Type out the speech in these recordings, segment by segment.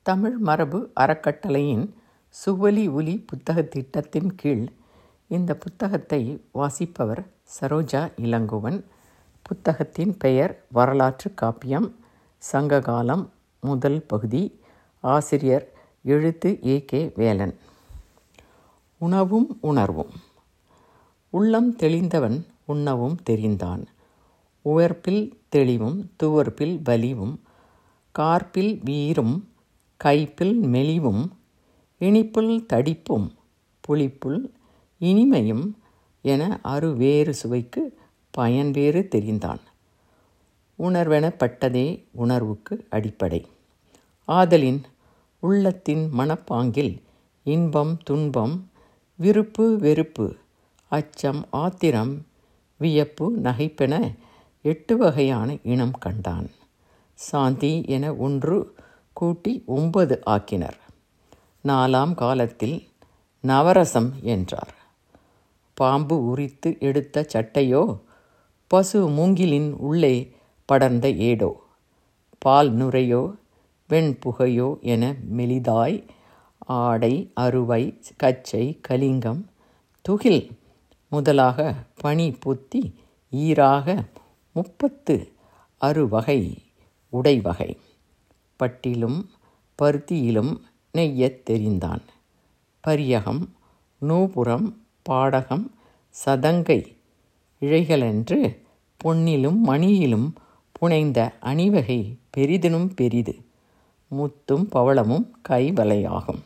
தமிழ் மரபு அறக்கட்டளையின் சுவலி ஒலி புத்தகத் திட்டத்தின் கீழ் இந்த புத்தகத்தை வாசிப்பவர் சரோஜா இளங்கோவன் புத்தகத்தின் பெயர் வரலாற்று காப்பியம் சங்ககாலம் முதல் பகுதி ஆசிரியர் எழுத்து ஏ கே வேலன் உணவும் உணர்வும் உள்ளம் தெளிந்தவன் உண்ணவும் தெரிந்தான் உவர்ப்பில் தெளிவும் துவர்ப்பில் வலிவும் கார்ப்பில் வீரும் கைப்பில் மெலிவும் இனிப்புள் தடிப்பும் புளிப்புள் இனிமையும் என அறுவேறு சுவைக்கு பயன்வேறு தெரிந்தான் உணர்வெனப்பட்டதே உணர்வுக்கு அடிப்படை ஆதலின் உள்ளத்தின் மனப்பாங்கில் இன்பம் துன்பம் விருப்பு வெறுப்பு அச்சம் ஆத்திரம் வியப்பு நகைப்பென எட்டு வகையான இனம் கண்டான் சாந்தி என ஒன்று கூட்டி ஒன்பது ஆக்கினர் நாலாம் காலத்தில் நவரசம் என்றார் பாம்பு உரித்து எடுத்த சட்டையோ பசு மூங்கிலின் உள்ளே படர்ந்த ஏடோ பால் நுரையோ வெண்புகையோ என மெலிதாய் ஆடை அறுவை கச்சை கலிங்கம் துகில் முதலாக பனி பொத்தி ஈராக முப்பத்து அறுவகை உடைவகை பட்டிலும் பருத்தியிலும் நெய்யத் தெரிந்தான் பரியகம் நூபுரம் பாடகம் சதங்கை இழைகளென்று பொன்னிலும் மணியிலும் புனைந்த அணிவகை பெரிதினும் பெரிது முத்தும் பவளமும் கைவலையாகும்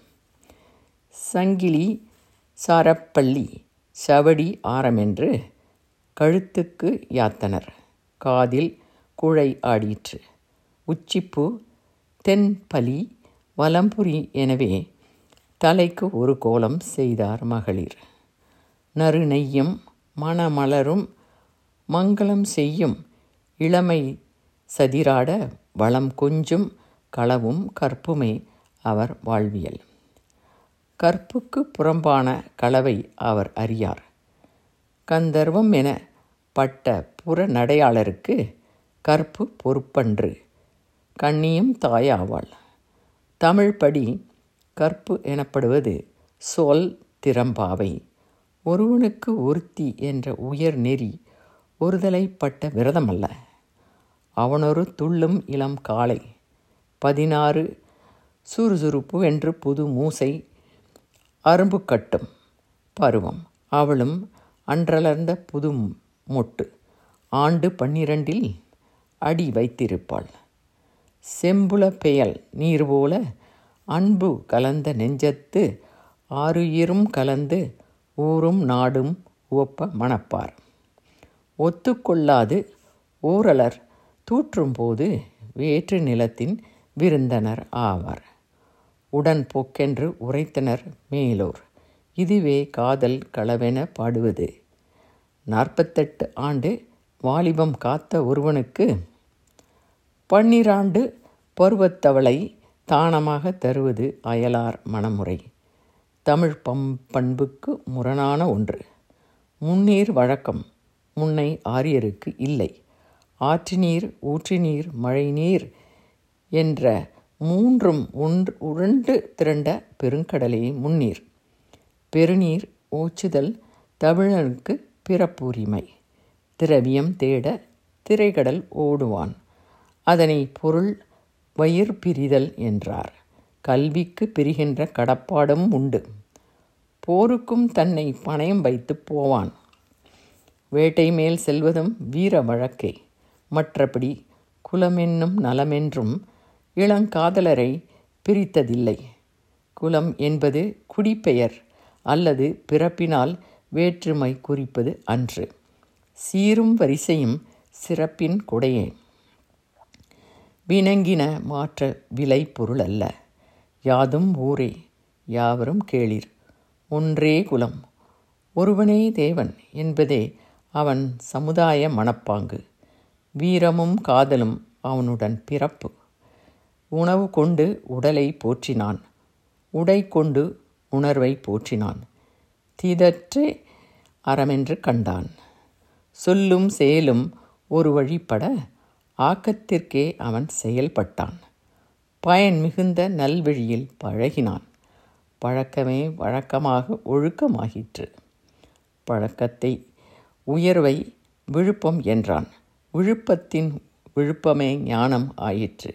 சங்கிலி சாரப்பள்ளி சவடி ஆரமென்று கழுத்துக்கு யாத்தனர் காதில் குழை ஆடிற்று உச்சிப்பூ தென்பலி வலம்புரி எனவே தலைக்கு ஒரு கோலம் செய்தார் மகளிர் நறுநெய்யும் மணமலரும் மங்களம் செய்யும் இளமை சதிராட வளம் கொஞ்சும் களவும் கற்புமே அவர் வாழ்வியல் கற்புக்கு புறம்பான களவை அவர் அறியார் கந்தர்வம் என பட்ட புறநடையாளருக்கு கற்பு பொறுப்பன்று கண்ணியும் தாயாவாள் தமிழ் படி கற்பு எனப்படுவது சொல் திறம்பாவை ஒருவனுக்கு ஒருத்தி என்ற உயர் நெறி ஒருதலைப்பட்ட விரதமல்ல அவனொரு துள்ளும் இளம் காளை பதினாறு சுறுசுறுப்பு என்று புது மூசை அரும்பு கட்டும் பருவம் அவளும் அன்றலர்ந்த புது மொட்டு ஆண்டு பன்னிரண்டில் அடி வைத்திருப்பாள் செம்புல பெயல் நீர் போல அன்பு கலந்த நெஞ்சத்து ஆறுயிரும் கலந்து ஊரும் நாடும் உவப்ப மணப்பார் ஒத்துக்கொள்ளாது ஊரலர் தூற்றும்போது வேற்று நிலத்தின் விருந்தனர் ஆவார் உடன் போக்கென்று உரைத்தனர் மேலோர் இதுவே காதல் களவென பாடுவது நாற்பத்தெட்டு ஆண்டு வாலிபம் காத்த ஒருவனுக்கு பன்னிராண்டு பருவத்தவளை தானமாக தருவது அயலார் மணமுறை தமிழ் பம் பண்புக்கு முரணான ஒன்று முன்னீர் வழக்கம் முன்னை ஆரியருக்கு இல்லை ஆற்றுநீர் ஊற்றுநீர் மழைநீர் என்ற மூன்றும் ஒன்று உருண்டு திரண்ட பெருங்கடலே முன்னீர் பெருநீர் ஊச்சுதல் தமிழனுக்கு பிறப்புரிமை திரவியம் தேட திரைகடல் ஓடுவான் அதனை பொருள் வயிர் பிரிதல் என்றார் கல்விக்கு பிரிகின்ற கடப்பாடும் உண்டு போருக்கும் தன்னை பணயம் வைத்து போவான் வேட்டை மேல் செல்வதும் வீர வழக்கே மற்றபடி குலமென்னும் நலமென்றும் இளங்காதலரை பிரித்ததில்லை குலம் என்பது குடிப்பெயர் அல்லது பிறப்பினால் வேற்றுமை குறிப்பது அன்று சீரும் வரிசையும் சிறப்பின் கொடையே வினங்கின மாற்ற விலை பொருள் அல்ல யாதும் ஊரே யாவரும் கேளிர் ஒன்றே குலம் ஒருவனே தேவன் என்பதே அவன் சமுதாய மனப்பாங்கு வீரமும் காதலும் அவனுடன் பிறப்பு உணவு கொண்டு உடலை போற்றினான் உடை கொண்டு உணர்வை போற்றினான் தீதற்றே அறமென்று கண்டான் சொல்லும் செயலும் ஒரு வழிப்பட ஆக்கத்திற்கே அவன் செயல்பட்டான் பயன் மிகுந்த நல்வழியில் பழகினான் பழக்கமே வழக்கமாக ஒழுக்கமாகிற்று பழக்கத்தை உயர்வை விழுப்பம் என்றான் விழுப்பத்தின் விழுப்பமே ஞானம் ஆயிற்று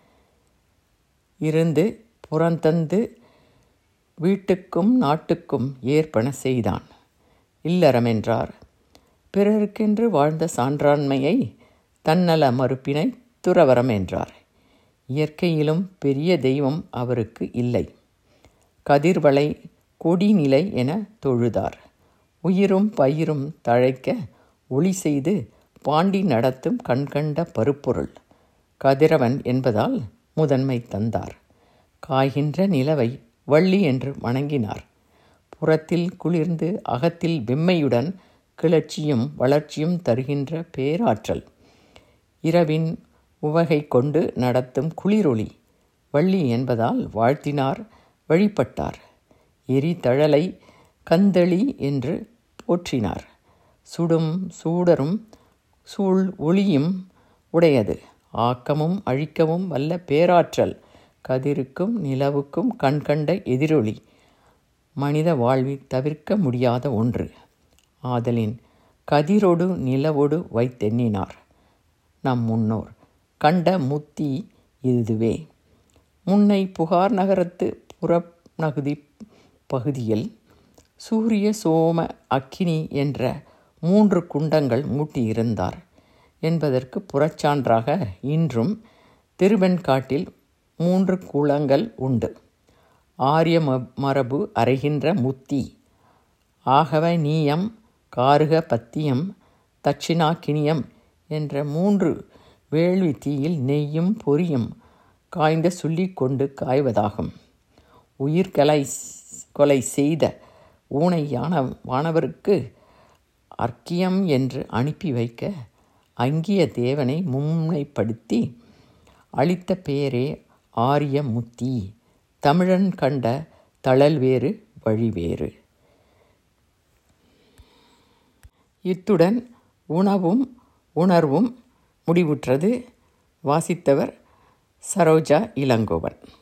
இருந்து புறந்தந்து வீட்டுக்கும் நாட்டுக்கும் ஏற்பன செய்தான் இல்லறமென்றார் பிறருக்கென்று வாழ்ந்த சான்றாண்மையை தன்னல மறுப்பினை துறவரம் என்றார் இயற்கையிலும் பெரிய தெய்வம் அவருக்கு இல்லை கதிர்வளை கொடிநிலை என தொழுதார் உயிரும் பயிரும் தழைக்க ஒளி செய்து பாண்டி நடத்தும் கண்கண்ட பருப்பொருள் கதிரவன் என்பதால் முதன்மை தந்தார் காய்கின்ற நிலவை வள்ளி என்று வணங்கினார் புறத்தில் குளிர்ந்து அகத்தில் வெம்மையுடன் கிளர்ச்சியும் வளர்ச்சியும் தருகின்ற பேராற்றல் இரவின் உவகை கொண்டு நடத்தும் குளிரொளி வள்ளி என்பதால் வாழ்த்தினார் வழிபட்டார் எரிதழலை கந்தளி என்று போற்றினார் சுடும் சூடரும் சூழ் ஒளியும் உடையது ஆக்கமும் அழிக்கவும் வல்ல பேராற்றல் கதிருக்கும் நிலவுக்கும் கண்கண்ட எதிரொலி மனித வாழ்வில் தவிர்க்க முடியாத ஒன்று ஆதலின் கதிரொடு நிலவொடு வைத்தெண்ணினார் நம் முன்னோர் கண்ட முத்தி இதுவே முன்னை புகார் நகரத்து புறநகுதி பகுதியில் சூரிய சோம அக்கினி என்ற மூன்று குண்டங்கள் மூட்டியிருந்தார் என்பதற்கு புறச்சான்றாக இன்றும் திருவெண்காட்டில் மூன்று குளங்கள் உண்டு ஆரிய மரபு அறைகின்ற முத்தி ஆகவ நீயம் காருக பத்தியம் தட்சிணாக்கினியம் என்ற மூன்று வேள்வி தீயில் நெய்யும் பொரியும் காய்ந்த சொல்லி கொண்டு காய்வதாகும் உயிர்கலை கொலை செய்த ஊனை யான வானவருக்கு அர்க்கியம் என்று அனுப்பி வைக்க அங்கிய தேவனை முன்னைப்படுத்தி அளித்த பேரே ஆரிய முத்தி தமிழன் கண்ட தழல் வேறு வழிவேறு இத்துடன் உணவும் உணர்வும் முடிவுற்றது வாசித்தவர் சரோஜா இளங்கோவன்